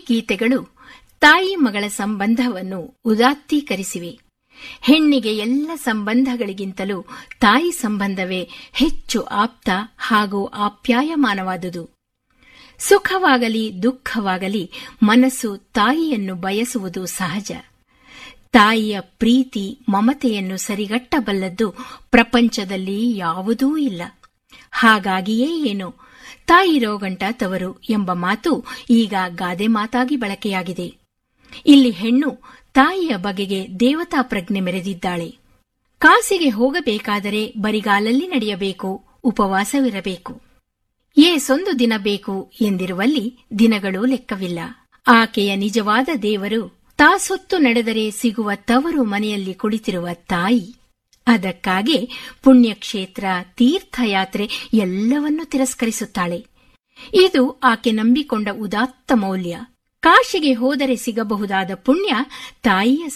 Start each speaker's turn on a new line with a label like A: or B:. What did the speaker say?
A: ಗೀತೆಗಳು ತಾಯಿ ಮಗಳ ಸಂಬಂಧವನ್ನು ಉದಾತ್ತೀಕರಿಸಿವೆ ಹೆಣ್ಣಿಗೆ ಎಲ್ಲ ಸಂಬಂಧಗಳಿಗಿಂತಲೂ ತಾಯಿ ಸಂಬಂಧವೇ ಹೆಚ್ಚು ಆಪ್ತ ಹಾಗೂ ಆಪ್ಯಾಯಮಾನವಾದುದು ಸುಖವಾಗಲಿ ದುಃಖವಾಗಲಿ ಮನಸ್ಸು ತಾಯಿಯನ್ನು ಬಯಸುವುದು ಸಹಜ ತಾಯಿಯ ಪ್ರೀತಿ ಮಮತೆಯನ್ನು ಸರಿಗಟ್ಟಬಲ್ಲದ್ದು ಪ್ರಪಂಚದಲ್ಲಿ ಯಾವುದೂ ಇಲ್ಲ ಹಾಗಾಗಿಯೇ ಏನು ತಾಯಿ ರೋಗಂಟ ತವರು ಎಂಬ ಮಾತು ಈಗ ಗಾದೆ ಮಾತಾಗಿ ಬಳಕೆಯಾಗಿದೆ ಇಲ್ಲಿ ಹೆಣ್ಣು ತಾಯಿಯ ಬಗೆಗೆ ದೇವತಾ ಪ್ರಜ್ಞೆ ಮೆರೆದಿದ್ದಾಳೆ ಕಾಸಿಗೆ ಹೋಗಬೇಕಾದರೆ ಬರಿಗಾಲಲ್ಲಿ ನಡೆಯಬೇಕು ಉಪವಾಸವಿರಬೇಕು ಏಸೊಂದು ದಿನ ಬೇಕು ಎಂದಿರುವಲ್ಲಿ ದಿನಗಳು ಲೆಕ್ಕವಿಲ್ಲ ಆಕೆಯ ನಿಜವಾದ ದೇವರು ತಾಸೊತ್ತು ನಡೆದರೆ ಸಿಗುವ ತವರು ಮನೆಯಲ್ಲಿ ಕುಳಿತಿರುವ ತಾಯಿ ಅದಕ್ಕಾಗಿ ಪುಣ್ಯಕ್ಷೇತ್ರ ತೀರ್ಥಯಾತ್ರೆ ಎಲ್ಲವನ್ನೂ ತಿರಸ್ಕರಿಸುತ್ತಾಳೆ ಇದು ಆಕೆ ನಂಬಿಕೊಂಡ ಉದಾತ್ತ ಮೌಲ್ಯ ಕಾಶಿಗೆ ಹೋದರೆ ಸಿಗಬಹುದಾದ ಪುಣ್ಯ ತಾಯಿಯ